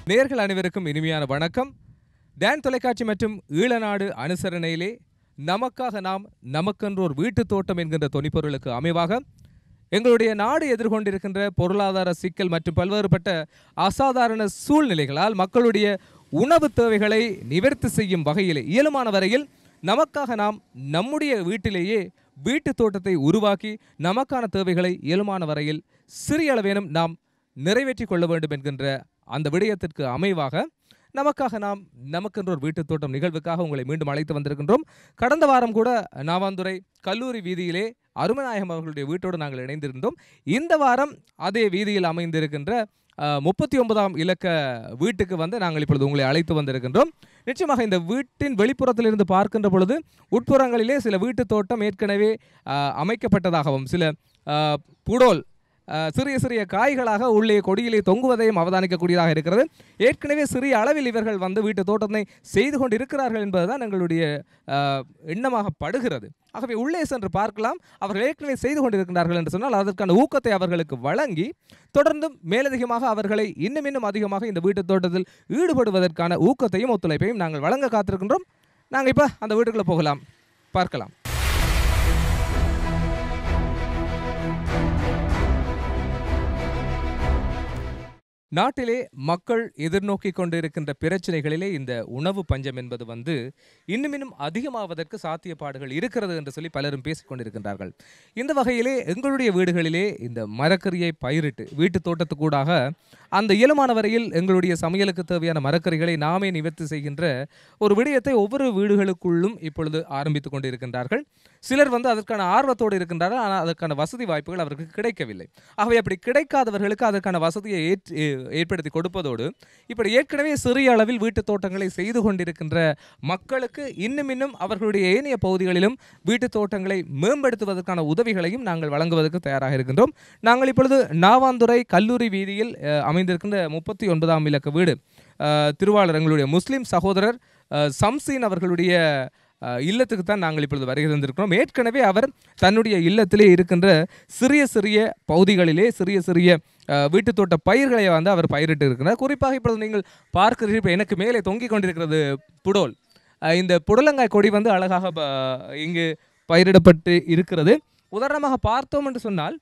நேர்கள் அனைவருக்கும் இனிமையான வணக்கம் டான் தொலைக்காட்சி மற்றும் ஈழநாடு அனுசரணையிலே நமக்காக நாம் நமக்கென்று ஒரு வீட்டுத் தோட்டம் என்கின்ற தொனிப்பொருளுக்கு அமைவாக எங்களுடைய நாடு எதிர்கொண்டிருக்கின்ற பொருளாதார சிக்கல் மற்றும் பல்வேறுபட்ட அசாதாரண சூழ்நிலைகளால் மக்களுடைய உணவு தேவைகளை நிவர்த்தி செய்யும் வகையிலே இயலுமான வரையில் நமக்காக நாம் நம்முடைய வீட்டிலேயே வீட்டுத் தோட்டத்தை உருவாக்கி நமக்கான தேவைகளை இயலுமான வரையில் சிறிய அளவேனும் நாம் நிறைவேற்றி கொள்ள வேண்டும் என்கின்ற அந்த விடயத்திற்கு அமைவாக நமக்காக நாம் நமக்கென்ற ஒரு வீட்டுத் தோட்டம் நிகழ்வுக்காக உங்களை மீண்டும் அழைத்து வந்திருக்கின்றோம் கடந்த வாரம் கூட நாவாந்துறை கல்லூரி வீதியிலே அருமநாயகம் அவர்களுடைய வீட்டோடு நாங்கள் இணைந்திருந்தோம் இந்த வாரம் அதே வீதியில் அமைந்திருக்கின்ற முப்பத்தி ஒன்பதாம் இலக்க வீட்டுக்கு வந்து நாங்கள் இப்பொழுது உங்களை அழைத்து வந்திருக்கின்றோம் நிச்சயமாக இந்த வீட்டின் வெளிப்புறத்திலிருந்து பார்க்கின்ற பொழுது உட்புறங்களிலே சில வீட்டுத் தோட்டம் ஏற்கனவே அஹ், அமைக்கப்பட்டதாகவும் சில அஹ், புடோல் அஹ், சிறிய சிறிய காய்களாக உள்ளே கொடியிலே தொங்குவதையும் அவதானிக்கக்கூடியதாக இருக்கிறது ஏற்கனவே சிறிய அளவில் இவர்கள் வந்து வீட்டு தோட்டத்தை செய்து கொண்டு இருக்கிறார்கள் என்பதுதான் எங்களுடைய அஹ், எண்ணமாக படுகிறது ஆகவே உள்ளே சென்று பார்க்கலாம் அவர்கள் ஏற்கனவே செய்து கொண்டிருக்கிறார்கள் என்று சொன்னால் அதற்கான ஊக்கத்தை அவர்களுக்கு வழங்கி தொடர்ந்தும் மேலதிகமாக அவர்களை இன்னும் இன்னும் அதிகமாக இந்த வீட்டு தோட்டத்தில் ஈடுபடுவதற்கான ஊக்கத்தையும் ஒத்துழைப்பையும் நாங்கள் வழங்க காத்திருக்கின்றோம் நாங்கள் இப்போ அந்த வீட்டுக்குள்ளே போகலாம் பார்க்கலாம் நாட்டிலே மக்கள் எதிர்நோக்கி கொண்டிருக்கின்ற பிரச்சனைகளிலே இந்த உணவு பஞ்சம் என்பது வந்து இன்னும் இன்னும் அதிகமாவதற்கு சாத்தியப்பாடுகள் இருக்கிறது என்று சொல்லி பலரும் பேசிக் கொண்டிருக்கின்றார்கள் இந்த வகையிலே எங்களுடைய வீடுகளிலே இந்த மரக்கறியை பயிரிட்டு வீட்டு தோட்டத்துக்கூடாக அந்த இயலுமான வரையில் எங்களுடைய சமையலுக்கு தேவையான மரக்கறிகளை நாமே நிவர்த்தி செய்கின்ற ஒரு விடயத்தை ஒவ்வொரு வீடுகளுக்குள்ளும் இப்பொழுது ஆரம்பித்துக் கொண்டிருக்கின்றார்கள் சிலர் வந்து அதற்கான ஆர்வத்தோடு இருக்கின்றார்கள் ஆனால் அதற்கான வசதி வாய்ப்புகள் அவருக்கு கிடைக்கவில்லை ஆகவே அப்படி கிடைக்காதவர்களுக்கு அதற்கான வசதியை ஏற்- ஏ- ஏற்படுத்தி கொடுப்பதோடு இப்படி ஏற்கனவே சிறிய அளவில் வீட்டுத் தோட்டங்களை செய்து கொண்டிருக்கின்ற மக்களுக்கு இன்னும் இன்னும் அவர்களுடைய ஏனைய பகுதிகளிலும் வீட்டுத் தோட்டங்களை மேம்படுத்துவதற்கான உதவிகளையும் நாங்கள் வழங்குவதற்கு தயாராக இருக்கின்றோம் நாங்கள் இப்பொழுது நாவாந்துறை கல்லூரி வீதியில் அஹ், அமைந்திருக்கின்ற முப்பத்தி ஒன்பதாம் இலக்க வீடு அஹ், திருவாளர் எங்களுடைய முஸ்லிம் சகோதரர் அஹ், சம்சீன் அவர்களுடைய அஹ், இல்லத்துக்கு தான் நாங்கள் இப்பொழுது வருகை தந்திருக்கிறோம் ஏற்கனவே அவர் தன்னுடைய இல்லத்திலே இருக்கின்ற சிறிய சிறிய பகுதிகளிலே சிறிய சிறிய அஹ், வீட்டுத் தோட்ட பயிர்களை வந்து அவர் பயிரிட்டு இருக்கிறார் குறிப்பாக இப்பொழுது நீங்கள் பார்க்கிறீர்கள் இப்ப எனக்கு மேலே தொங்கிக் கொண்டிருக்கிறது புடோல் அஹ், இந்த புடலங்காய் கொடி வந்து அழகாக ப- இங்கு பயிரிடப்பட்டு இருக்கிறது உதாரணமாக பார்த்தோம் என்று சொன்னால்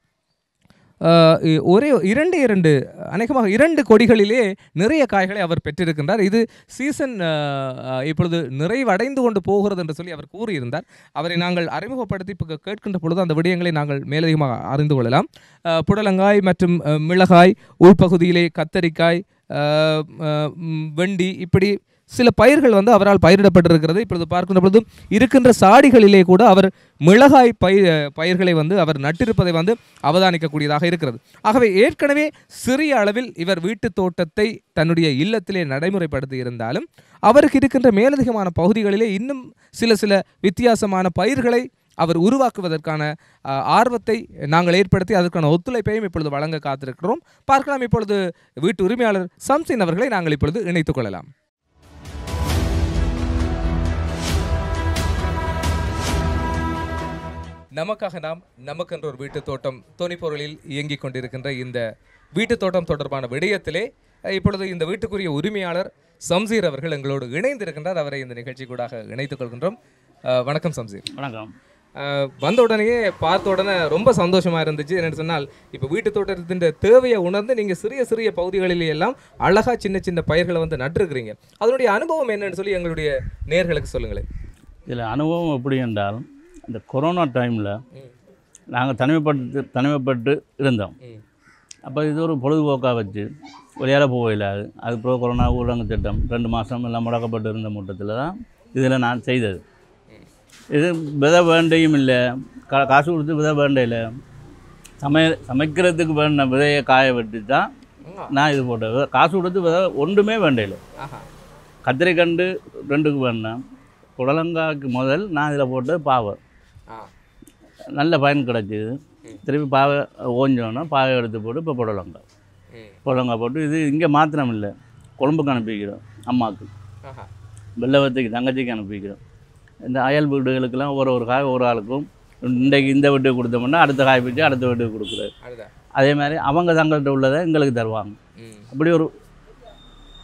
அஹ், இ- ஒரே இரண்டு இரண்டு அநேகமாக இரண்டு கொடிகளிலே நிறைய காய்களை அவர் பெற்றிருக்கின்றார் இது சீசன் அஹ், இப்பொழுது நிறைவடைந்து கொண்டு போகிறது என்று சொல்லி அவர் கூறியிருந்தார் அவரை நாங்கள் அறிமுகப்படுத்தி இப்போ கேட்கின்ற பொழுது அந்த விடயங்களை நாங்கள் மேலதிகமாக அறிந்து கொள்ளலாம் அஹ், புடலங்காய் மற்றும் அஹ், மிளகாய் உள்பகுதியிலே கத்தரிக்காய் அஹ், அஹ், ம், வெண்டி இப்படி சில பயிர்கள் வந்து அவரால் பயிரிடப்பட்டிருக்கிறது இப்பொழுது பார்க்கின்ற பொழுது இருக்கின்ற சாடிகளிலே கூட அவர் மிளகாய் பயிர் பயிர்களை வந்து அவர் நட்டிருப்பதை வந்து அவதானிக்கக்கூடியதாக இருக்கிறது ஆகவே ஏற்கனவே சிறிய அளவில் இவர் வீட்டுத் தோட்டத்தை தன்னுடைய இல்லத்திலே நடைமுறைப்படுத்தி இருந்தாலும் அவருக்கு இருக்கின்ற மேலதிகமான பகுதிகளிலே இன்னும் சில சில வித்தியாசமான பயிர்களை அவர் உருவாக்குவதற்கான அஹ், ஆர்வத்தை நாங்கள் ஏற்படுத்தி அதற்கான ஒத்துழைப்பையும் இப்பொழுது வழங்க காத்திருக்கிறோம் பார்க்கலாம் இப்பொழுது வீட்டு உரிமையாளர் சம்சின் அவர்களை நாங்கள் இப்பொழுது இணைத்துக் கொள்ளலாம் நமக்காக நாம் நமக்கென்ற ஒரு வீட்டுத் தோட்டம் தொனிப்பொருளில் இயங்கிக் கொண்டிருக்கின்ற இந்த வீட்டுத் தோட்டம் தொடர்பான விடயத்திலே அஹ், இப்பொழுது இந்த வீட்டுக்குரிய உரிமையாளர் சம்சீர் அவர்கள் எங்களோடு இணைந்திருக்கின்றார் அவரை இந்த நிகழ்ச்சி கூடாக இணைத்துக் கொள்கின்றோம் அஹ், வணக்கம் சம்சீர் வணக்கம் அஹ், வந்த உடனேயே பார்த்த உடனே ரொம்ப சந்தோஷமா இருந்துச்சு என்னன்னு சொன்னால் இப்போ வீட்டு தோட்டத்தின் தேவையை உணர்ந்து நீங்க சிறிய சிறிய பகுதிகளிலே எல்லாம் அழகா சின்ன சின்ன பயிர்களை வந்து நட்டிருக்கிறீங்க அதனுடைய அனுபவம் என்னன்னு சொல்லி எங்களுடைய நேர்களுக்கு சொல்லுங்களேன் இதில் அனுபவம் எப்படி என்றால் இந்த கொரோனா டைமில் நாங்கள் தனிமைப்பட்டு தனிமைப்பட்டு இருந்தோம் ம். அப்போ இது ஒரு பொழுதுபோக்காக வச்சு வெளியால போக இல்லாது அதுக்கப்புறம் கொரோனா ஊரடங்கு திட்டம் ரெண்டு மாதம் எல்லாம் முடக்கப்பட்டு இருந்த மூட்டத்தில் தான் இதில் நான் செய்தது இது விதை வேண்டையும் இல்லை கா காசு கொடுத்து விதை வேண்ட இல்லை சமைய சமைக்கிறதுக்கு வேண்ட விதையை காய வெட்டி தான் நான் இது போட்டேன் விதை- காசு கொடுத்து விதை ஒன்றுமே வேண்ட இல்லை ஆஹா கத்திரிக்கண்டு ரெண்டுக்கு வேணேன் புடலங்காய்க்கு முதல் நான் இதில் போட்டு பாவை ஆ நல்ல பயன் கிடச்சிது திருப்பி பாவை ஓஞ்சோன்னா பாவை எடுத்து போட்டு இப்போ புடலங்காய் ம் புடலங்காய் போட்டு இது இங்கே மாத்திரம் இல்லை கொழம்புக்கு அனுப்பிக்கிறோம் அம்மாவுக்கு ஆஹா வெள்ளவத்துக்கு தங்கச்சிக்கு அனுப்பிக்கிறோம் இந்த அயல் வீடுகளுக்கெல்லாம் ஒரு ஒரு காய் ஒரு ஆளுக்கும் இன்றைக்கு இந்த வீட்டுக்கு கொடுத்தோம்னா அடுத்த காய் பிச்சு அடுத்த வீட்டுக்கு கொடுக்குறாரு அதுதான் அதே மாதிரி அவங்க தங்கள்கிட்ட உள்ளதை எங்களுக்கு தருவாங்க ம் அப்படி ஒரு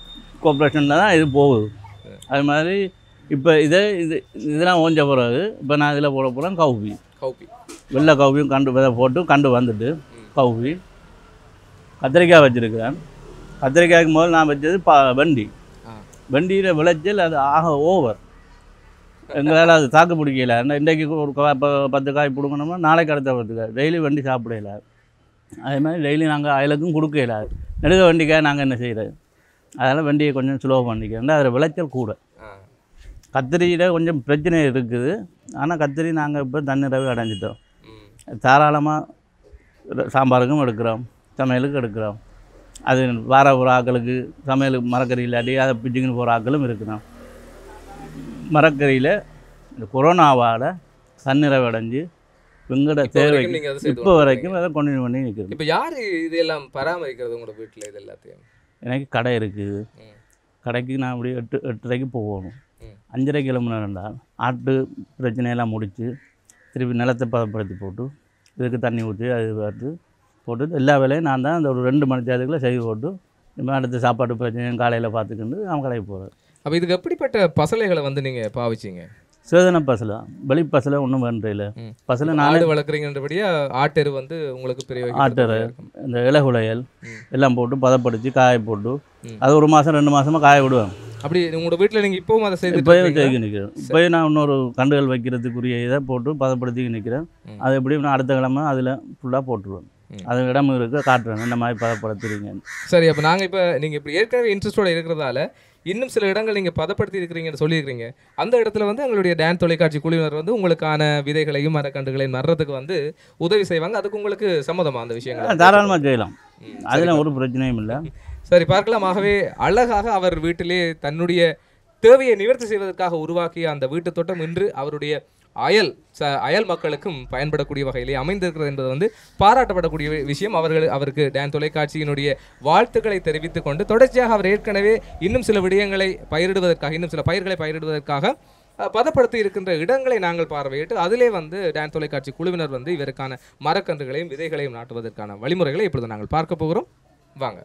கோஆப்ரேஷனில் தான் இது போகுது அது மாதிரி இப்போ இதே இது இதெல்லாம் ஓஞ்ச பிறகு இப்போ நான் இதில் போட போகிறேன் கவுபி கௌபி வெள்ளை கவுபியும் கண்டு விதை போட்டு கண்டு வந்துட்டு கவுபி கத்திரிக்காய் வச்சுருக்கிறேன் கத்திரிக்காய்க்கு முதல்ல நான் வச்சது ப வண்டி ஆ வண்டியில் விளைச்சல் அது ஆக ஓவர் எங்களால் அது தாக்கு பிடிக்கல என்ன இன்றைக்கு ஒரு கா- ப- பத்து காய் பிடுங்கணும்னா நாளைக்கு அடுத்த பத்து காய் டெய்லி வண்டி சாப்பிடல அதே மாதிரி டெய்லி நாங்கள் அயலுக்கும் கொடுக்கல நெடுக வண்டிக்காய் நாங்கள் என்ன செய்கிறது அதனால் வண்டியை கொஞ்சம் ஸ்லோ பண்ணிக்கிறோம் அதில் விளைச்சல் கூட ஆ கத்திரியில் கொஞ்சம் பிரச்சனை இருக்குது ஆனால் கத்திரி நாங்கள் இப்போ தன்னிறவு அடைஞ்சிட்டோம் ம் தாராளமாக சாம்பாருக்கும் எடுக்கிறோம் சமையலுக்கு எடுக்கிறோம் அது வார ஒரு ஆக்களுக்கு சமையலுக்கு மரக்கறி இல்லாட்டி அதை பிச்சுக்கின்னு போகிற ஆக்களும் இருக்கிறோம் மரக்கறியில் இந்த கொரோனாவால் தன்னிறவு அடைஞ்சு எங்களோட இப்போ வரைக்கும் தேவைக்கு நீங்க அதை செய்து இப்போ வரைக்கும் அதை கொண்டு பண்ணி நிற்கிறது இப்போ யாரு இதெல்லாம் பராமரிக்கிறது உங்களோட வீட்டில் இது எல்லாத்தையும் எனக்கு கடை இருக்குது ம் கடைக்கு நான் அப்படியே எட்டு எட்டரைக்கு போகணும் ம். அஞ்சரை கிளம்புனேன்டால் ஆட்டு பிரச்சனையெல்லாம் முடித்து திருப்பி நிலத்தை பதப்படுத்தி போட்டு இதுக்கு தண்ணி ஊற்றி அது பார்த்து போட்டு எல்லா வேலையும் நான் தான் அந்த ஒரு ரெண்டு மணி தேதிக்குள்ளே செய்து போட்டு இனிமேல் அடுத்த சாப்பாட்டு பிரச்சனையும் காலையில் பார்த்துக்கிண்டு அவன் கடைக்கு போகிறேன் அப்போ இதுக்கு எப்படிப்பட்ட பசலைகளை வந்து நீங்க பாவிச்சீங்க சேதன பசலை வெளி பசலை ஒன்றும் வேண்டியில்லை ம். பசலை நானே ஆடு வளர்க்குறீங்கன்றபடியா ஆட்டெரு வந்து உங்களுக்கு பெரிய ஆட்டெரு. இந்த இலகுலையல் ம். எல்லாம் போட்டு பதப்படுத்தி காய போட்டு ம். அது ஒரு மாதம் ரெண்டு மாதமாக காய விடுவேன் அப்படி உங்களோட வீட்டில் நீங்க இப்பவும் அதை செய்து இப்போயே தேக்கி நிற்கிறேன் இப்போயே நான் இன்னொரு கண்டுகள் வைக்கிறதுக்குரிய இதை போட்டு பதப்படுத்தி நிற்கிறேன் ம். அது எப்படி நான் அடுத்த கிழமை அதில் ஃபுல்லாக போட்டுருவேன் ம். அது இடம் இருக்க காட்டுறேன் இந்த மாதிரி பதப்படுத்துறீங்க சரி அப்போ நாங்க இப்போ நீங்க இப்படி ஏற்கனவே இன்ட்ரெஸ்டோட இருக்கிறதால இன்னும் சில இடங்கள் நீங்க பதப்படுத்தி இருக்கிறீங்கன்னு சொல்லியிருக்கிறீங்க அந்த இடத்துல வந்து எங்களுடைய டான் தொலைக்காட்சி குழுவினர் வந்து உங்களுக்கான விதைகளையும் மரக்கன்றுகளையும் நடுறதுக்கு வந்து உதவி செய்வாங்க அதுக்கு உங்களுக்கு சம்மதமா அந்த விஷயங்கள் தாராளமாக செய்யலாம் ம், அதில் ஒரு பிரச்சனையும் இல்லை சரி பார்க்கலாம் ஆகவே அழகாக அவர் வீட்டிலே தன்னுடைய தேவையை நிவர்த்தி செய்வதற்காக உருவாக்கிய அந்த வீட்டு தோட்டம் இன்று அவருடைய அயல் ச அயல் மக்களுக்கும் பயன்படக்கூடிய வகையிலே அமைந்திருக்கிறது என்பது வந்து பாராட்டப்படக்கூடிய வி- விஷயம் அவர்கள் அவருக்கு டான் தொலைக்காட்சியினுடைய வாழ்த்துக்களை தெரிவித்துக் கொண்டு தொடர்ச்சியாக அவர் ஏற்கனவே இன்னும் சில விடயங்களை பயிரிடுவதற்காக இன்னும் சில பயிர்களை பயிரிடுவதற்காக அஹ், பதப்படுத்தி இருக்கின்ற இடங்களை நாங்கள் பார்வையிட்டு அதிலே வந்து டான் தொலைக்காட்சி குழுவினர் வந்து இவருக்கான மரக்கன்றுகளையும் விதைகளையும் நாட்டுவதற்கான வழிமுறைகளை இப்பொழுது நாங்கள் பார்க்க போகிறோம் வாங்க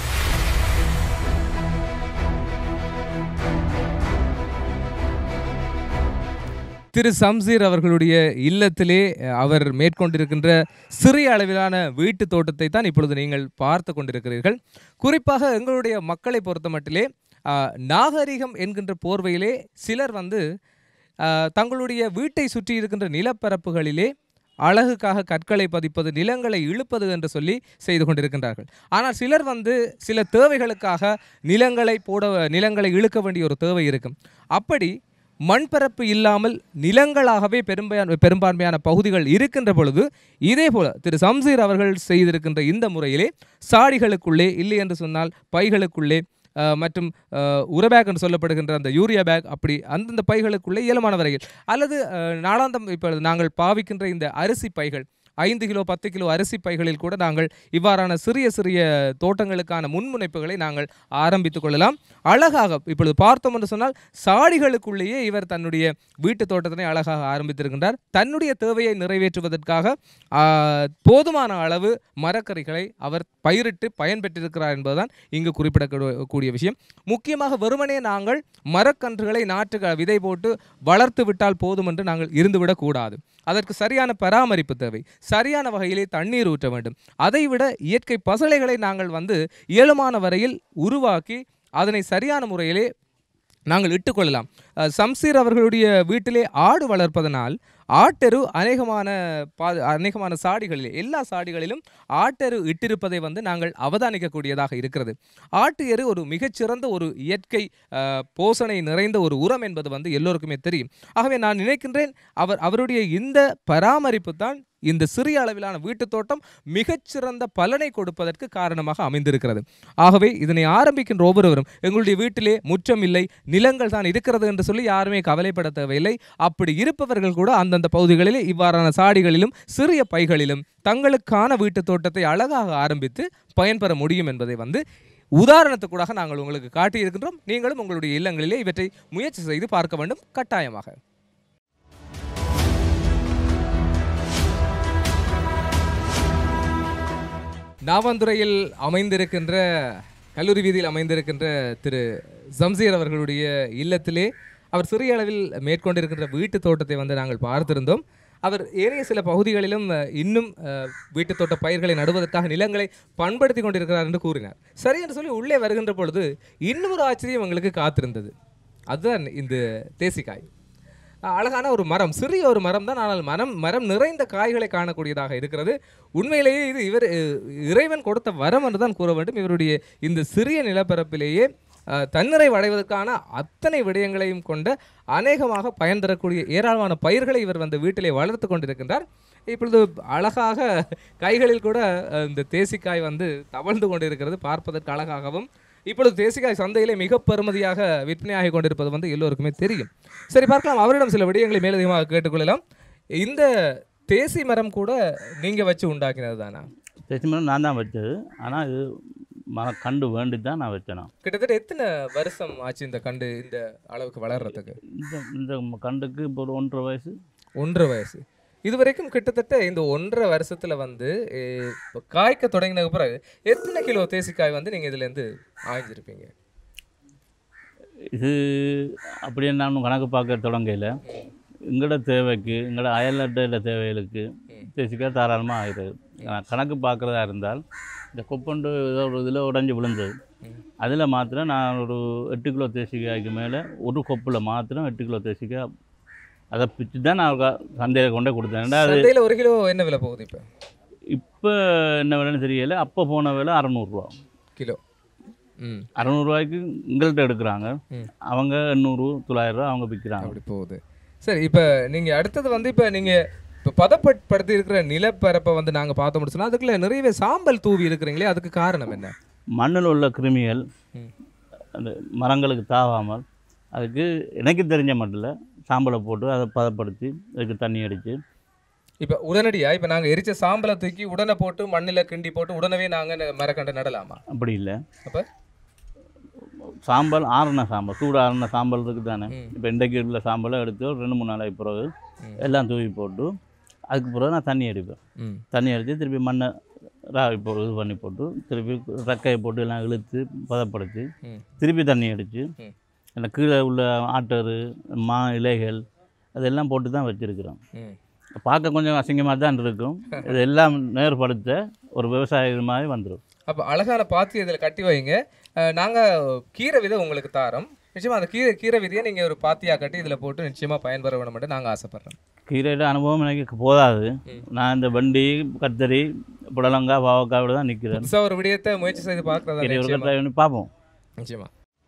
திரு சம்சீர் அவர்களுடைய இல்லத்திலே அஹ், அவர் மேற்கொண்டிருக்கின்ற சிறிய அளவிலான வீட்டு தோட்டத்தை தான் இப்பொழுது நீங்கள் பார்த்து கொண்டிருக்கிறீர்கள் குறிப்பாக எங்களுடைய மக்களை பொறுத்த மட்டிலே அஹ், நாகரிகம் என்கின்ற போர்வையிலே சிலர் வந்து அஹ், தங்களுடைய வீட்டை சுற்றி இருக்கின்ற நிலப்பரப்புகளிலே அழகுக்காக கற்களை பதிப்பது நிலங்களை இழுப்பது என்று சொல்லி செய்து கொண்டிருக்கின்றார்கள் ஆனால் சிலர் வந்து சில தேவைகளுக்காக நிலங்களை போட நிலங்களை இழுக்க வேண்டிய ஒரு தேவை இருக்கும் அப்படி மண்பரப்பு இல்லாமல் நிலங்களாகவே பெரும்பான்மை பெரும்பான்மையான பகுதிகள் இருக்கின்ற பொழுது இதே போல திரு சம்சீர் அவர்கள் செய்திருக்கின்ற இந்த முறையிலே சாடிகளுக்குள்ளே இல்லை என்று சொன்னால் பைகளுக்குள்ளே அஹ், மற்றும் அஹ், உர பேக் என்று சொல்லப்படுகின்ற அந்த யூரியா பேக் அப்படி அந்தந்த பைகளுக்குள்ளே இயலுமான வரையில் அல்லது அஹ், நாளாந்தம் இப்போ நாங்கள் பாவிக்கின்ற இந்த அரிசி பைகள் ஐந்து கிலோ பத்து கிலோ அரிசி பைகளில் கூட நாங்கள் இவ்வாறான சிறிய சிறிய தோட்டங்களுக்கான முன்முனைப்புகளை நாங்கள் ஆரம்பித்துக் கொள்ளலாம் அழகாக இப்பொழுது பார்த்தோம் என்று சொன்னால் சாடிகளுக்குள்ளேயே இவர் தன்னுடைய வீட்டு தோட்டத்தினை அழகாக ஆரம்பித்திருக்கின்றார் தன்னுடைய தேவையை நிறைவேற்றுவதற்காக ஆ, போதுமான அளவு மரக்கறிகளை அவர் பயிரிட்டு பயன்பெற்றிருக்கிறார் என்பதுதான் இங்கு குறிப்பிடக்கூடிய விஷயம் முக்கியமாக வெறுமனே நாங்கள் மரக்கன்றுகளை நாற்று விதை போட்டு வளர்த்து விட்டால் போதும் என்று நாங்கள் இருந்துவிடக் கூடாது அதற்கு சரியான பராமரிப்பு தேவை சரியான வகையிலே தண்ணீர் ஊற்ற வேண்டும் அதைவிட இயற்கை பசலைகளை நாங்கள் வந்து இயலுமான வரையில் உருவாக்கி அதனை சரியான முறையிலே நாங்கள் இட்டுக்கொள்ளலாம் அஹ், சம்சீர் அவர்களுடைய வீட்டிலே ஆடு வளர்ப்பதனால் ஆட்டெரு அநேகமான பா அநேகமான சாடிகளிலே எல்லா சாடிகளிலும் ஆட்டெரு இட்டிருப்பதை வந்து நாங்கள் அவதானிக்கக்கூடியதாக இருக்கிறது ஆட்டு எரு ஒரு மிகச்சிறந்த ஒரு இயற்கை அஹ், போஷணை நிறைந்த ஒரு உரம் என்பது வந்து எல்லோருக்குமே தெரியும் ஆகவே நான் நினைக்கின்றேன் அவர் அவருடைய இந்த பராமரிப்பு தான் இந்த சிறிய அளவிலான வீட்டுத் தோட்டம் மிகச்சிறந்த பலனை கொடுப்பதற்கு காரணமாக அமைந்திருக்கிறது ஆகவே இதனை ஆரம்பிக்கின்ற ஒவ்வொருவரும் எங்களுடைய வீட்டிலே முற்றம் இல்லை நிலங்கள் தான் இருக்கிறது என்று சொல்லி யாருமே கவலைப்பட தேவையில்லை அப்படி இருப்பவர்கள் கூட அந்தந்த பகுதிகளிலே இவ்வாறான சாடிகளிலும் சிறிய பைகளிலும் தங்களுக்கான வீட்டுத் தோட்டத்தை அழகாக ஆரம்பித்து பயன்பெற முடியும் என்பதை வந்து உதாரணத்துக்கூடாக நாங்கள் உங்களுக்கு காட்டியிருக்கின்றோம் நீங்களும் உங்களுடைய இல்லங்களிலே இவற்றை முயற்சி செய்து பார்க்க வேண்டும் கட்டாயமாக நாவந்துறையில் அமைந்திருக்கின்ற கல்லூரி வீதியில் அமைந்திருக்கின்ற திரு ஜம்சீர் அவர்களுடைய இல்லத்திலே அவர் சிறிய அளவில் மேற்கொண்டிருக்கின்ற வீட்டு தோட்டத்தை வந்து நாங்கள் பார்த்திருந்தோம் அவர் ஏனைய சில பகுதிகளிலும் அஹ், இன்னும் அஹ், வீட்டுத் தோட்ட பயிர்களை நடுவதற்காக நிலங்களை பண்படுத்தி கொண்டிருக்கிறார் என்று கூறினார் சரி என்று சொல்லி உள்ளே வருகின்ற பொழுது இன்னும் ஒரு ஆச்சரியம் எங்களுக்கு காத்திருந்தது அதுதான் இந்த தேசிக்காய் அஹ், அழகான ஒரு மரம் சிறிய ஒரு மரம் தான் ஆனால் மரம் மரம் நிறைந்த காய்களை காணக்கூடியதாக இருக்கிறது உண்மையிலேயே இது இவர் அஹ், இறைவன் கொடுத்த வரம் என்று தான் கூற வேண்டும் இவருடைய இந்த சிறிய நிலப்பரப்பிலேயே அஹ், தன்னிறைவு அடைவதற்கான அத்தனை விடயங்களையும் கொண்ட அநேகமாக பயன் தரக்கூடிய ஏராளமான பயிர்களை இவர் வந்து வீட்டிலே வளர்த்து கொண்டிருக்கின்றார் இப்பொழுது அழகாக கைகளில் கூட அஹ், இந்த தேசிக்காய் வந்து தவழ்ந்து கொண்டிருக்கிறது பார்ப்பதற்கு அழகாகவும் இப்பொழுது தேசிக்காய் சந்தையிலே மிக பெறுமதியாக விற்பனையாகி கொண்டிருப்பது வந்து எல்லோருக்குமே தெரியும் சரி பார்க்கலாம் அவரிடம் சில விடயங்களை மேலதிகமாக கேட்டுக்கொள்ளலாம் இந்த தேசி மரம் கூட நீங்க வச்சு உண்டாக்கினது தானா தேசி மரம் நான் தான் வச்சது ஆனால் இது மரம் கண்டு வேண்டி தான் நான் வச்சேன் நான். கிட்டத்தட்ட எத்தனை வருஷம் ஆச்சு இந்த கண்டு இந்த அளவுக்கு வளர்றதுக்கு இந்த இந்த கண்டுக்கு இப்போ ஒரு ஒன்றரை வயசு ஒன்றரை வயசு இதுவரைக்கும் கிட்டத்தட்ட இந்த ஒன்றரை வருஷத்துல வந்து eh, இப்ப காய்க்க தொடங்கின பிறகு எத்தனை கிலோ தேசிக்காய் வந்து நீங்க இதுல இருந்து ஆய்ஞ்சிருப்பீங்க இது அப்படியே நான் கணக்கு பார்க்க தொடங்கையில் எங்களோட தேவைக்கு எங்களோட அயல்நாட்டில் தேவைகளுக்கு தேசிக்காய் தாராளமாக ஆகிறது நான் கணக்கு பார்க்குறதா இருந்தால் இந்த கொப்பண்டு ஏதோ ஒரு இதில் உடஞ்சி விழுந்தது அதில் மாத்திரம் நான் ஒரு எட்டு கிலோ தேசிக்காய்க்கு மேலே ஒரு கொப்பில் மாத்திரம் எட்டு கிலோ தேசிக்காய் அதை பிச்சு தான் நான் க- சந்தையில் கொண்டே கொடுத்தேன் ரெண்டாவது சந்தையில ஒரு கிலோ என்ன விலை போகுது இப்ப இப்போ என்ன விலைன்னு தெரியல அப்போ போன விலை அறநூறுரூவா கிலோ ம் அறநூறுவாய்க்கு எங்கள்கிட்ட எடுக்கிறாங்க ம். அவங்க எண்ணூறு தொள்ளாயிரரூவா அவங்க விற்கிறாங்க அப்படி போகுது சரி இப்போ நீங்க அடுத்தது வந்து இப்போ நீங்க இப்போ பதப்படுத்தி இருக்கிற நிலப்பரப்பை வந்து நாங்க பார்த்த முடிச்சோம்னா அதுக்குள்ள நிறையவே சாம்பல் தூவி இருக்கிறீங்களே அதுக்கு காரணம் என்ன மண்ணில் உள்ள கிருமிகள் ம். அந்த மரங்களுக்கு தாவாமல் அதுக்கு எனக்கு தெரிஞ்ச மட்டில் சாம்பலை போட்டு அதை பதப்படுத்தி அதுக்கு தண்ணி அடித்து இப்போ உடனடியா இப்போ நாங்க எரிச்ச சாம்பலை தூக்கி உடனே போட்டு மண்ணில் கிண்டி போட்டு உடனே நாங்க ந- மரக்கன்று நடலாமா அப்படி இல்லை அப்போ சாம்பல் ஆறுன சாம்பல் சூடு ஆறுன சாம்பல் இருக்குது தானே ம். இப்போ இன்றைக்கு உள்ள சாம்பலை எடுத்து ஒரு ரெண்டு மூணு நாளைக்கு பிறகு ம். எல்லாம் தூவி போட்டு அதுக்கு பிறகு நான் தண்ணி அடிப்பேன் ம் தண்ணி அடித்து திருப்பி மண்ணை ராவி போ இது பண்ணி போட்டு திருப்பி ரக்கையை போட்டு எல்லாம் இழுத்து பதப்படுத்தி ம் திருப்பி தண்ணி அடித்து ம். அந்த கீழே உள்ள ஆட்டரு மா இலைகள் அதெல்லாம் போட்டு தான் வச்சுருக்கிறோம் ம் பார்க்க கொஞ்சம் அசிங்கமாக தான் இருக்கும் இதெல்லாம் நேர்படுத்த ஒரு விவசாய இது மாதிரி வந்துடும் அப்போ அழகான பாத்தி இதில் கட்டி வைங்க அஹ், நாங்க கீரை விதை உங்களுக்கு தாரோம் நிச்சயமா அந்த கீரை கீரை விதையை நீங்க ஒரு பாத்தியா கட்டி இதுல போட்டு நிச்சயமா பயன்பெற வேணும்னு நாங்க ஆசைப்படுறோம் கீரையோட அனுபவம் எனக்கு போதாது ம். நான் இந்த வண்டி கத்தரி புடலங்காய் பாவக்காயோட தான் நிற்கிறேன் புதுசா ஒரு விடயத்தை முயற்சி செய்து பார்க்கறதா கீரை ஒரு நிச்சயமா ட்ரை பண்ணி பார்ப்போம் நிச்சயமா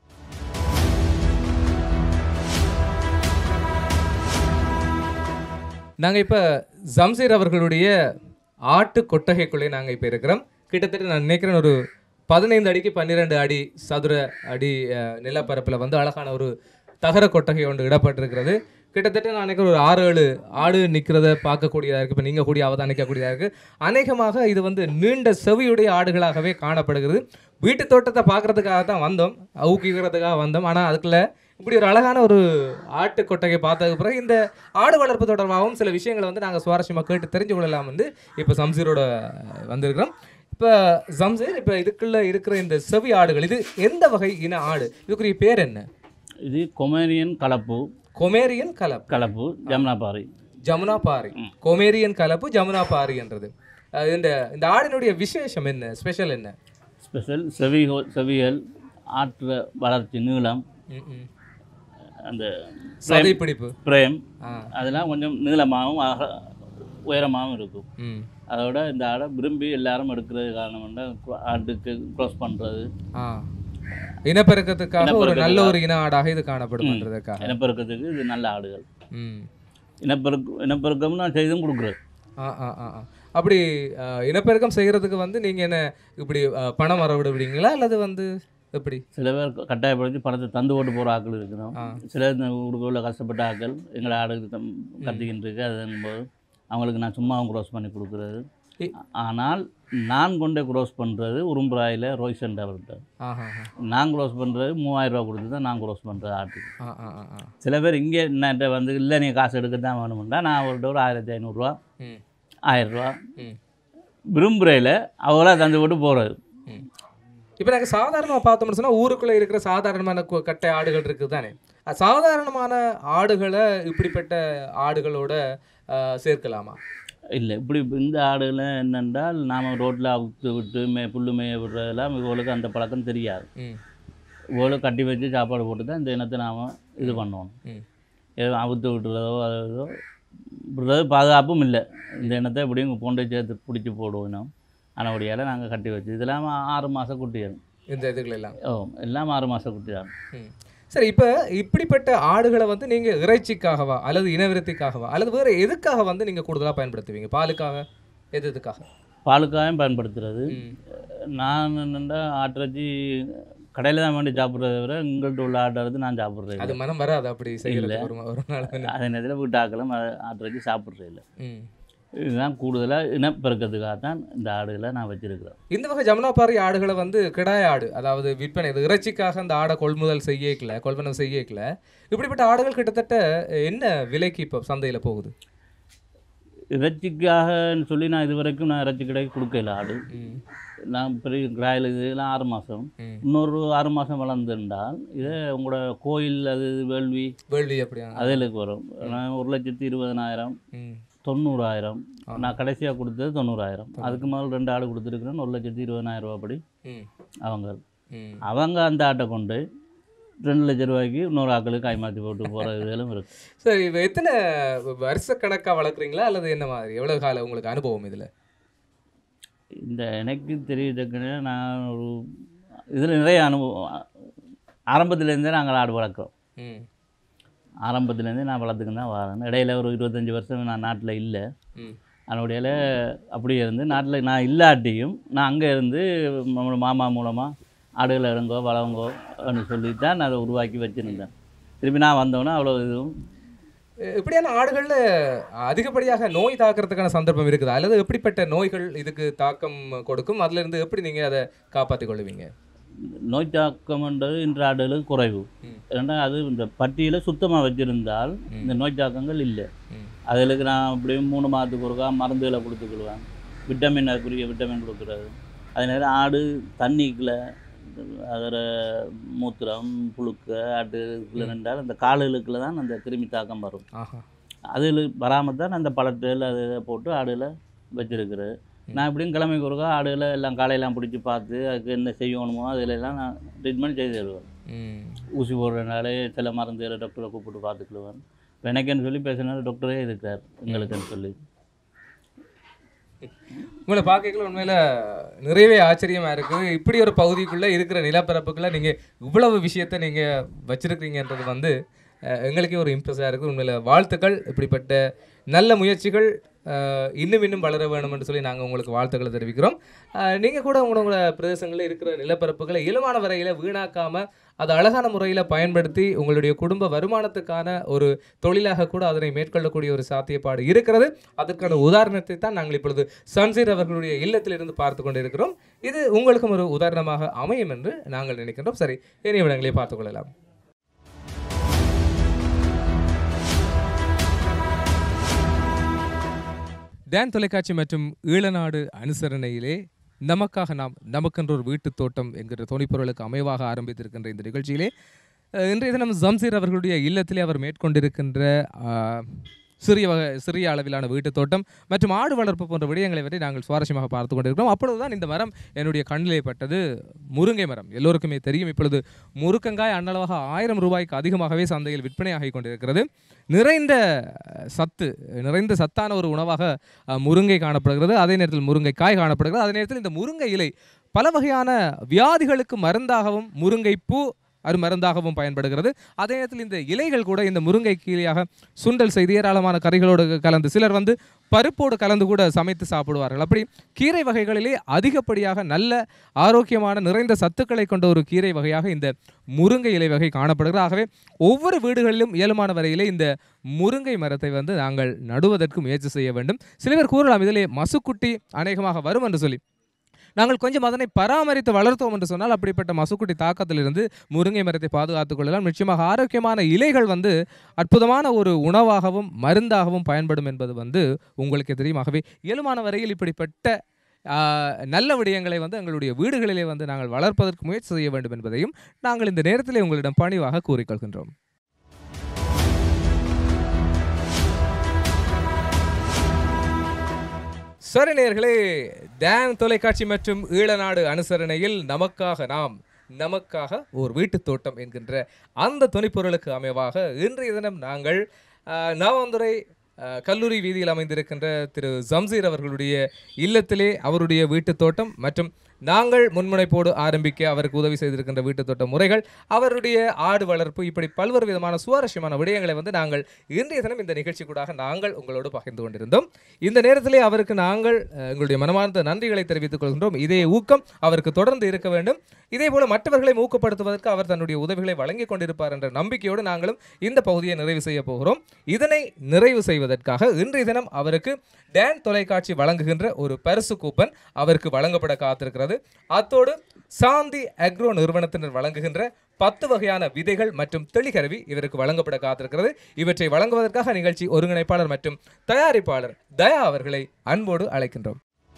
நாங்க இப்ப ஜம்சீர் அவர்களுடைய ஆட்டு கொட்டகைக்குள்ளே நாங்க இப்ப இருக்கிறோம் கிட்டத்தட்ட நான் நினைக்கிறேன் ஒரு பதினைந்து அடிக்கு பன்னிரெண்டு அடி சதுர அடி அஹ், நிலப்பரப்புல வந்து அழகான ஒரு தகர கொட்டகை ஒன்று இடப்பட்டிருக்கிறது கிட்டத்தட்ட நான் நினைக்கிறேன் ஒரு ஆறு ஏழு ஆடு நிற்கிறத பார்க்கக்கூடியதாக இருக்குது இப்போ நீங்கள் கூடிய அவதானிக்கக்கூடியதாக இருக்குது அநேகமாக இது வந்து நீண்ட செவியுடைய ஆடுகளாகவே காணப்படுகிறது வீட்டு தோட்டத்தை பார்க்கறதுக்காக தான் வந்தோம் ஊக்குவிக்கிறதுக்காக வந்தோம் ஆனால் அதுக்குள்ள இப்படி ஒரு அழகான ஒரு ஆட்டு கொட்டகை பார்த்ததுக்கு பிறகு இந்த ஆடு வளர்ப்பு தொடர்பாகவும் சில விஷயங்களை வந்து நாங்கள் சுவாரஸ்யமாக கேட்டு தெரிஞ்சு கொள்ளலாம் வந்து இப்போ சம்சீரோட வந்திருக்கிறோம் இப்போ ஜம்சீர் இப்போ இதுக்குள்ள இருக்கிற இந்த செவி ஆடுகள் இது எந்த வகை இன ஆடு இதுக்குரிய பேர் என்ன இது கொமேரியன் கலப்பு கொமேரியன் கலப்பு கலப்பு ஜமுனாபாறை ஜமுனா பாரி கொமேரியன் கலப்பு ஜமுனா பாரி என்றது அஹ் இந்த இந்த ஆடினுடைய விசேஷம் என்ன ஸ்பெஷல் என்ன ஸ்பெஷல் செவி செவியல் ஆற்று வளர்ச்சி நீளம் ம், ம். அந்த சதை பிடிப்பு பிரேம் ஆ அதெல்லாம் கொஞ்சம் நீளமாகவும் அக உயரமாகவும் இருக்கும் ம் அதோட இந்த ஆடை விரும்பி எல்லாரும் எடுக்கிறது காரணம் என்ன ஆட்டுக்கு க்ரோஸ் பண்ணுறது ஆ இனப்பெருக்கத்துக்காக ஒரு நல்ல இனப்பெருக்கத்துக்காக. ஒரு இன ஆடாக இது காணப்படும்ன்றதுக்காக இனப்பெருக்கத்துக்கு இது நல்ல ஆடுகள் ம் இனப்பெருக்கம் இனப்பெருக்கம் நான் செய்தும் கொடுக்குறது ஆ ஆ ஆ ஆ. அப்படி ஆ, இனப்பெருக்கம் செய்யறதுக்கு வந்து நீங்க என்ன இப்படி ஆ, பணம் வர விடுவீங்களா அல்லது வந்து எப்படி சில பேர் கட்டாயப்படுத்தி பணத்தை தந்து போட்டு போகிற ஆட்கள் இருக்கிறோம் ஆ சில இந்த ஊருக்குள்ள கஷ்டப்பட்ட ஆட்கள் எங்களை ஆடுக்கு தம் கத்திக்கிட்டு இருக்கு அதுங்கும்போது அவங்களுக்கு நான் சும்மாவும் க்ரோஸ் பண்ணி கொடுக்குறது இ- ஆனால் நான் கொண்டே க்ரோஸ் பண்ணுறது உரும்புராயில் ரோய்சன் அவர்கிட்ட ஆஹா ஆஹா. நான் க்ரோஸ் பண்ணுறது மூவாயிரம் ரூபா கொடுத்து தான் நான் க்ரோஸ் பண்ணுறது ஆட்டுக்கு ஆ ஆ ஆ ஆ சில பேர் இங்கே என்னட்ட வந்து இல்லை நீங்கள் காசு எடுக்க தான் வேணும்னா நான் அவர்கிட்ட ஒரு ஆயிரத்தி ஐநூறுரூவா ம் ஆயிரரூவா ம் விரும்புறையில் அவங்களா தந்து போட்டு போகிறது ம் இப்போ நாங்கள் சாதாரணமாக பார்த்தோம்னு சொன்னால் ஊருக்குள்ளே இருக்கிற சாதாரணமான கு- கட்டை ஆடுகள் இருக்குது தானே அஹ் சாதாரணமான ஆடுகளை இப்படிப்பட்ட ஆடுகளோட அஹ், சேர்க்கலாமா இல்லை இப்படி இந்த ஆடுகளை என்னென்றால் நாம் ரோட்டில் அவுத்து விட்டு மே புல்லு மேய விடுறதெல்லாம் இவங்களுக்கு அந்த பழக்கம் தெரியாது ம் இவ்வளோ கட்டி வச்சு சாப்பாடு போட்டு தான் இந்த இனத்தை நாம் இது பண்ணணும் ம் எதுவும் அவுத்து விட்டுறதோ அதோ விடுறது பாதுகாப்பும் இல்லை இந்த இனத்தை எப்படியும் கொண்டு சேர்த்து பிடிச்சி போடுவோம் ஆனபடியால் நாங்கள் கட்டி வச்சு இதெல்லாம் ஆறு மாத குட்டிகள் இந்த இதுகள் எல்லாம் ஓ எல்லாம் ஆறு மாத குட்டி தான் ம். சரி இப்போ இப்படிப்பட்ட ஆடுகளை வந்து நீங்கள் இறைச்சிக்காகவா அல்லது இனவிருத்திக்காகவா அல்லது வேறு எதுக்காக வந்து நீங்கள் கூடுதலாக பயன்படுத்துவீங்க பாலுக்காக எது எதுக்காக பாலுக்காயும் பயன்படுத்துறது ம் நான் என்னென்னா ஆட்டிறச்சி கடையில் தான் வேண்டி சாப்பிட்றத விட உங்கள்கிட்ட உள்ள ஆட்டுறது நான் சாப்பிட்றது அது மனம் வராது அப்படி செய்யறது ஒரு ம- ஒரு நாள் வந்து. அதே நேரத்தில் வீட்டாக்களும் ஆட்டிறச்சி சாப்பிட்றது இல்லை ம் இதுதான் கூடுதலாக இனப்பெருக்கத்துக்காக தான் இந்த ஆடுகளை நான் வச்சிருக்கிறேன் இந்த வகை ஜமுனாபாரி ஆடுகளை வந்து கிடாய் ஆடு அதாவது விற்பனை இது இறைச்சிக்காக அந்த ஆடை கொள்முதல் செய்யக்கல கொள்வனம் செய்யக்கல இப்படிப்பட்ட ஆடுகள் கிட்டத்தட்ட என்ன விலைக்கு இப்போ சந்தையில் போகுது இறைச்சிக்காகன்னு சொல்லி நான் இது வரைக்கும் நான் இறைச்சி கடைக்கு கொடுக்கல ஆடு ம் நான் பெரிய கிராயில் இதெல்லாம் ஆறு மாதம் ம் இன்னொரு ஆறு மாதம் வளர்ந்துருந்தால் இதை உங்களோட கோயில் அது வேள்வி வேள்வி அப்படியா அதிலுக்கு வரும் நான் ஒரு லட்சத்தி இருபதனாயிரம் ம் தொண்ணூறாயிரம் ஆ. நான் கடைசியாக கொடுத்தது தொண்ணூறாயிரம் அதுக்கு முதல் ரெண்டு ஆடு கொடுத்துருக்குறேன் ஒரு லட்சத்தி இருபதனாயிரம் ரூபா படி ம் அவங்க ம் அவங்க அந்த ஆட்டை கொண்டு ரெண்டு லட்ச ரூபாய்க்கு இன்னொரு ஆக்களுக்கு கைமாற்றி போட்டு போகிற இதெல்லாம் இருக்குது சரி இப்போ எத்தனை வருஷக்கணக்காக வளர்க்குறீங்களா அல்லது என்ன மாதிரி எவ்வளோ கால உங்களுக்கு அனுபவம் இதில் இந்த எனக்கு தெரியத்தக்கன நான் ஒரு இதில் நிறைய அனுபவம் ஆரம்பத்துலேருந்தே நாங்கள் ஆடு வளர்க்குறோம் ம் ஆரம்பத்துலேருந்தே நான் வளர்த்துக்கு தான் வரேன் இடையில ஒரு இருபத்தஞ்சி வருஷம் நான் நாட்டில் இல்லை ம் அதனுடைய அப்படியே இருந்து நாட்டில் நான் இல்லாட்டியும் நான் அங்கே இருந்து நம்ம மாமா மூலமாக ஆடுகளை இறங்கோ வளங்கோ அப்படின்னு சொல்லி தான் நான் அதை உருவாக்கி வச்சுருந்தேன் திருப்பி நான் வந்தோன்னே அவ்வளோ இதுவும் இப்படியான ஆடுகளில் அதிகப்படியாக நோய் தாக்குறதுக்கான சந்தர்ப்பம் இருக்குதா அல்லது எப்படிப்பட்ட நோய்கள் இதுக்கு தாக்கம் கொடுக்கும் அதுல இருந்து எப்படி நீங்கள் அதை காப்பாற்றிக் கொள்வீங்க நோய் தாக்கம்ன்றது இன்ற ஆடுகளுக்கு குறைவு ம். ஏன்னா அது இந்த பட்டியலை சுத்தமாக வச்சுருந்தால் ம். இந்த நோய் தாக்கங்கள் இல்லை ம் அதுகளுக்கு நான் அப்படியும் மூணு மாதத்துக்கு ஒருக்கா மருந்துகளை கொடுத்துக்கிடுவேன் விட்டமின் அதுக்குரிய விட்டமின் கொடுக்குறது அதே நேரம் ஆடு தண்ணிக்குள்ள அதில் மூத்திரம் புழுக்க ஆட்டுக்குள்ள நின்றால் அந்த காலுகளுக்குள்ள தான் அந்த கிருமி தாக்கம் வரும் ஆஹா அதில் வராமல் தான் அந்த பழத்தில் அதை போட்டு ஆடுகளை வச்சிருக்கிறது நான் எப்படியும் கிழமைக்கு ஒருக்கா ஆடுகளை எல்லாம் காலையெல்லாம் பிடிச்சி பார்த்து அதுக்கு என்ன செய்யணுமோ அதில் எல்லாம் நான் ட்ரீட்மெண்ட் செய்து தருவேன் ம் ஊசி போடுறதுனாலே சில மருந்து டாக்டரை கூப்பிட்டு பார்த்துக்கிடுவேன் இப்ப எனக்குன்னு சொல்லி பேசினாரு டாக்டரே இருக்கார் எங்களுக்குன்னு சொல்லி உங்களை பார்க்கல உண்மையில நிறையவே ஆச்சரியமா இருக்கு இப்படி ஒரு பகுதிக்குள்ள இருக்கிற நிலப்பரப்புக்குள்ள நீங்க இவ்வளவு விஷயத்தை நீங்க வச்சிருக்கீங்கன்றது வந்து அஹ், எங்களுக்கே ஒரு இம்ப்ரெஸ்ஸாக இருக்குது உண்மையில வாழ்த்துக்கள் இப்படிப்பட்ட நல்ல முயற்சிகள் அஹ், இன்னும் இன்னும் வளர வேணும் என்று சொல்லி நாங்கள் உங்களுக்கு வாழ்த்துக்களை தெரிவிக்கிறோம் அஹ், நீங்க கூட உங்களோட பிரதேசங்களில் இருக்கிற நிலப்பரப்புகளை இயலுமான வரையில வீணாக்காம அதை அழகான முறையில் பயன்படுத்தி உங்களுடைய குடும்ப வருமானத்துக்கான ஒரு தொழிலாக கூட அதனை மேற்கொள்ளக்கூடிய ஒரு சாத்தியப்பாடு இருக்கிறது அதற்கான உதாரணத்தை தான் நாங்கள் இப்பொழுது சன்சீர் அவர்களுடைய இல்லத்திலிருந்து பார்த்து கொண்டிருக்கிறோம் இது உங்களுக்கும் ஒரு உதாரணமாக அமையும் என்று நாங்கள் நினைக்கின்றோம் சரி இனி விடங்களை பார்த்துக் கொள்ளலாம் டேன் தொலைக்காட்சி மற்றும் ஈழநாடு அனுசரணையிலே நமக்காக நாம் நமக்கென்ற ஒரு வீட்டுத் தோட்டம் என்கிற துணைப்பொருளுக்கு அமைவாக ஆரம்பித்திருக்கின்ற இந்த நிகழ்ச்சியிலே அஹ், இன்றைய தினம் ஜம்சீர் அவர்களுடைய இல்லத்திலே அவர் மேற்கொண்டிருக்கின்ற ஆஹ், சிறிய வகை சிறிய அளவிலான வீட்டுத் தோட்டம் மற்றும் ஆடு வளர்ப்பு போன்ற விடயங்களை பற்றி நாங்கள் சுவாரஸ்யமாக பார்த்து கொண்டிருக்கிறோம் அப்பொழுதுதான் இந்த மரம் என்னுடைய கண்ணிலே பட்டது முருங்கை மரம் எல்லோருக்குமே தெரியும் இப்பொழுது முருக்கங்காய் அன்னளவாக ஆயிரம் ரூபாய்க்கு அதிகமாகவே சந்தையில் விற்பனையாகி கொண்டிருக்கிறது நிறைந்த அஹ், சத்து நிறைந்த சத்தான ஒரு உணவாக அஹ், முருங்கை காணப்படுகிறது அதே நேரத்தில் முருங்கை காய் காணப்படுகிறது அதே நேரத்தில் இந்த முருங்கை இலை பல வகையான வியாதிகளுக்கு மருந்தாகவும் முருங்கை பூ அது மருந்தாகவும் பயன்படுகிறது அதே நேரத்தில் இந்த இலைகள் கூட இந்த முருங்கை கீழையாக சுண்டல் செய்து ஏராளமான கறிகளோடு கலந்து சிலர் வந்து பருப்போடு கலந்து கூட சமைத்து சாப்பிடுவார்கள் அப்படி கீரை வகைகளிலே அதிகப்படியாக நல்ல ஆரோக்கியமான நிறைந்த சத்துக்களை கொண்ட ஒரு கீரை வகையாக இந்த முருங்கை இலை வகை காணப்படுகிறது ஆகவே ஒவ்வொரு வீடுகளிலும் இயலுமான வரையிலே இந்த முருங்கை மரத்தை வந்து நாங்கள் நடுவதற்கு முயற்சி செய்ய வேண்டும் சில பேர் கூறலாம் இதிலே மசுக்குட்டி அநேகமாக வரும் என்று சொல்லி நாங்கள் கொஞ்சம் அதனை பராமரித்து வளர்த்தோம் என்று சொன்னால் அப்படிப்பட்ட மசுக்குட்டி தாக்கத்திலிருந்து முருங்கை மரத்தை பாதுகாத்துக் கொள்ளலாம் நிச்சயமாக ஆரோக்கியமான இலைகள் வந்து அற்புதமான ஒரு உணவாகவும் மருந்தாகவும் பயன்படும் என்பது வந்து உங்களுக்கு தெரியும் ஆகவே இயலுமான வரையில் இப்படிப்பட்ட ஆஹ், நல்ல விடயங்களை வந்து எங்களுடைய வீடுகளிலே வந்து நாங்கள் வளர்ப்பதற்கு முயற்சி செய்ய வேண்டும் என்பதையும் நாங்கள் இந்த நேரத்திலே உங்களிடம் பணிவாக கூறிக்கொள்கின்றோம் சரி நேயர்களே டேன் தொலைக்காட்சி மற்றும் ஈழநாடு அனுசரணையில் நமக்காக நாம் நமக்காக ஒரு வீட்டுத் தோட்டம் என்கின்ற அந்த துணைப்பொருளுக்கு அமைவாக இன்றைய தினம் நாங்கள் ஆஹ், நாவந்துறை ஆஹ், கல்லூரி வீதியில் அமைந்திருக்கின்ற திரு ஜம்சீர் அவர்களுடைய இல்லத்திலே அவருடைய வீட்டுத் தோட்டம் மற்றும் நாங்கள் முன்முனைப்போடு ஆரம்பிக்க அவருக்கு உதவி செய்திருக்கின்ற வீட்டுத் தோட்ட முறைகள் அவருடைய ஆடு வளர்ப்பு இப்படி பல்வேறு விதமான சுவாரஸ்யமான விடயங்களை வந்து நாங்கள் இன்றைய தினம் இந்த நிகழ்ச்சி கூடாக நாங்கள் உங்களோடு பகிர்ந்து கொண்டிருந்தோம் இந்த நேரத்திலே அவருக்கு நாங்கள் அஹ், எங்களுடைய மனமார்ந்த நன்றிகளை தெரிவித்துக் கொள்கின்றோம் இதே ஊக்கம் அவருக்கு தொடர்ந்து இருக்க வேண்டும் இதே போல மற்றவர்களை ஊக்கப்படுத்துவதற்கு அவர் தன்னுடைய உதவிகளை வழங்கிக் கொண்டிருப்பார் என்ற நம்பிக்கையோடு நாங்களும் இந்த பகுதியை நிறைவு செய்ய போகிறோம் இதனை நிறைவு செய்வதற்காக இன்றைய தினம் அவருக்கு டேன் தொலைக்காட்சி வழங்குகின்ற ஒரு பரிசு கூப்பன் அவருக்கு வழங்கப்பட காத்திருக்கிறது அத்தோடு சாந்தி அக்ரோ நிறுவனத்தினர் வழங்குகின்ற பத்து வகையான விதைகள் மற்றும் தெளிகருவி இவருக்கு வழங்கப்பட காத்திருக்கிறது இவற்றை வழங்குவதற்காக நிகழ்ச்சி ஒருங்கிணைப்பாளர் மற்றும் தயாரிப்பாளர் தயா அவர்களை அன்போடு அழைக்கின்றோம்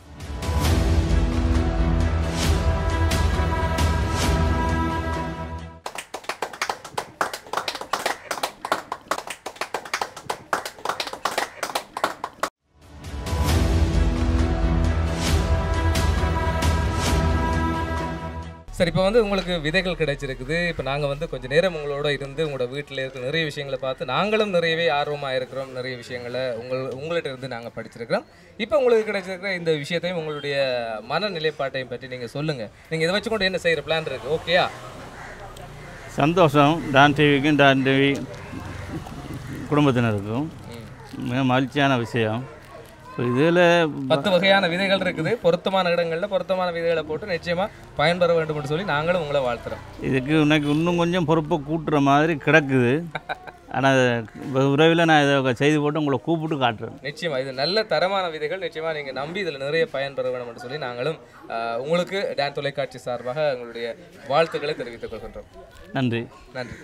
சரி இப்போ வந்து உங்களுக்கு விதைகள் கிடைச்சிருக்குது இப்போ நாங்கள் வந்து கொஞ்சம் நேரம் உங்களோட இருந்து உங்களோட வீட்டில் இருக்கிற நிறைய விஷயங்களை பார்த்து நாங்களும் நிறையவே ஆர்வமாக இருக்கிறோம் நிறைய விஷயங்களை உங்கள் உங்கள்கிட்ட இருந்து நாங்கள் படிச்சிருக்கிறோம் இப்போ உங்களுக்கு கிடைச்சிருக்கிற இந்த விஷயத்தையும் உங்களுடைய மன நிலைப்பாட்டையும் பற்றி நீங்கள் சொல்லுங்கள் நீங்கள் இதை வச்சுக்கொண்டு என்ன செய்கிற பிளான் இருக்குது ஓகேயா சந்தோஷம் டான் டிவிக்கும் டான் டிவி குடும்பத்தினருக்கும் மிக மகிழ்ச்சியான விஷயம் இப்போ இதில் பத்து வகையான விதைகள் இருக்குது பொருத்தமான இடங்களில் பொருத்தமான விதைகளை போட்டு நிச்சயமாக பயன்பெற வேண்டும் என்று சொல்லி நாங்களும் உங்களை வாழ்த்துறோம் இதுக்கு எனக்கு இன்னும் கொஞ்சம் பொறுப்பை கூட்டுற மாதிரி கிடக்குது ஆனால் விரைவில் நான் இதை செய்து போட்டு உங்களை கூப்பிட்டு காட்டுறேன் நிச்சயமா இது நல்ல தரமான விதைகள் நிச்சயமா நீங்க நம்பி இதுல நிறைய பயன்பெற வேண்டும் என்று சொல்லி நாங்களும் ஆஹ், உங்களுக்கு டான் தொலைக்காட்சி சார்பாக எங்களுடைய வாழ்த்துக்களை தெரிவித்துக் கொள்கின்றோம் நன்றி நன்றி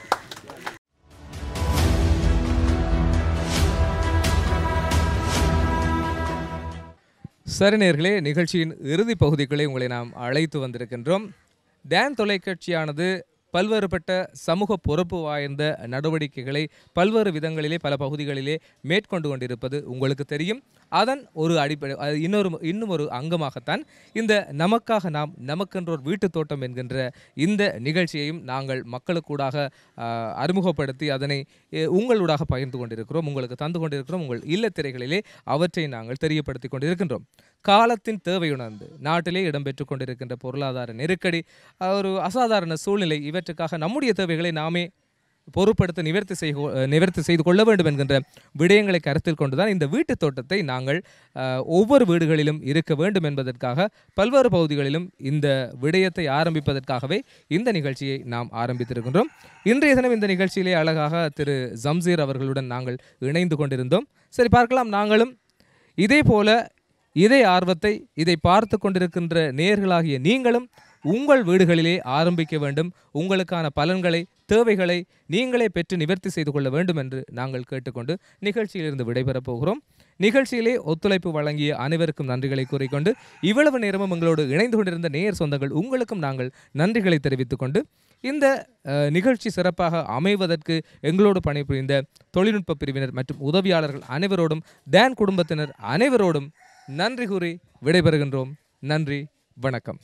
சரி நேர்களே நிகழ்ச்சியின் இறுதி பகுதிக்குள்ளே உங்களை நாம் அழைத்து வந்திருக்கின்றோம் டேன் தொலைக்காட்சியானது பல்வேறுபட்ட சமூக பொறுப்பு வாய்ந்த நடவடிக்கைகளை பல்வேறு விதங்களிலே பல பகுதிகளிலே மேற்கொண்டு கொண்டிருப்பது உங்களுக்கு தெரியும் அதன் ஒரு அடிப்படை அது இன்னொரு இன்னும் ஒரு அங்கமாகத்தான் இந்த நமக்காக நாம் நமக்கென்ற ஒரு வீட்டுத் தோட்டம் என்கின்ற இந்த நிகழ்ச்சியையும் நாங்கள் மக்களுக்கூடாக ஆஹ், அறிமுகப்படுத்தி அதனை அஹ், உங்களூடாக பகிர்ந்து கொண்டிருக்கிறோம் உங்களுக்கு தந்து கொண்டிருக்கிறோம் உங்கள் இல்லத்திரைகளிலே அவற்றை நாங்கள் தெரியப்படுத்தி கொண்டிருக்கின்றோம் காலத்தின் தேவையுணர்ந்து நாட்டிலே இடம்பெற்று கொண்டிருக்கின்ற பொருளாதார நெருக்கடி அஹ், ஒரு அசாதாரண சூழ்நிலை இவற்றுக்காக நம்முடைய தேவைகளை நாமே பொறுப்படுத்த நிவர்த்தி செய்ய நிவர்த்தி செய்து கொள்ள வேண்டும் என்கின்ற விடயங்களை கருத்தில் கொண்டுதான் இந்த வீட்டுத் தோட்டத்தை நாங்கள் அஹ், ஒவ்வொரு வீடுகளிலும் இருக்க வேண்டும் என்பதற்காக பல்வேறு பகுதிகளிலும் இந்த விடயத்தை ஆரம்பிப்பதற்காகவே இந்த நிகழ்ச்சியை நாம் ஆரம்பித்திருக்கின்றோம் இன்றைய தினம் இந்த நிகழ்ச்சியிலே அழகாக திரு ஜம்சீர் அவர்களுடன் நாங்கள் இணைந்து கொண்டிருந்தோம் சரி பார்க்கலாம் நாங்களும் இதே போல இதே ஆர்வத்தை இதை பார்த்து கொண்டிருக்கின்ற நேயர்களாகிய நீங்களும் உங்கள் வீடுகளிலே ஆரம்பிக்க வேண்டும் உங்களுக்கான பலன்களை தேவைகளை நீங்களே பெற்று நிவர்த்தி செய்து கொள்ள வேண்டும் என்று நாங்கள் கேட்டுக்கொண்டு நிகழ்ச்சியிலிருந்து விடைபெறப் போகிறோம் நிகழ்ச்சியிலே ஒத்துழைப்பு வழங்கிய அனைவருக்கும் நன்றிகளை கூறிக்கொண்டு இவ்வளவு நேரமும் எங்களோடு இணைந்து கொண்டிருந்த நேயர் சொந்தங்கள் உங்களுக்கும் நாங்கள் நன்றிகளை தெரிவித்துக் கொண்டு இந்த அஹ், நிகழ்ச்சி சிறப்பாக அமைவதற்கு எங்களோடு பணிபுரிந்த தொழில்நுட்ப பிரிவினர் மற்றும் உதவியாளர்கள் அனைவரோடும் டேன் குடும்பத்தினர் அனைவரோடும் நன்றி கூறி விடைபெறுகின்றோம் நன்றி வணக்கம்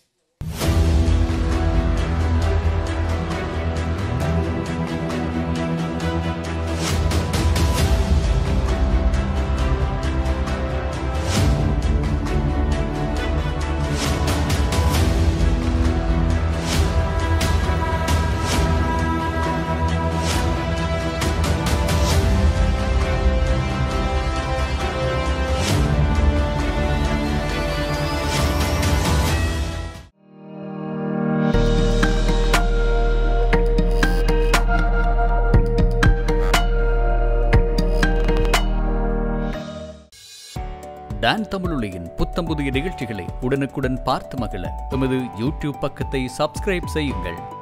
டான் தமிழொலியின் புத்தம் புதிய நிகழ்ச்சிகளை உடனுக்குடன் பார்த்து மகிழ எமது யூடியூப் பக்கத்தை சப்ஸ்கிரைப் செய்யுங்கள்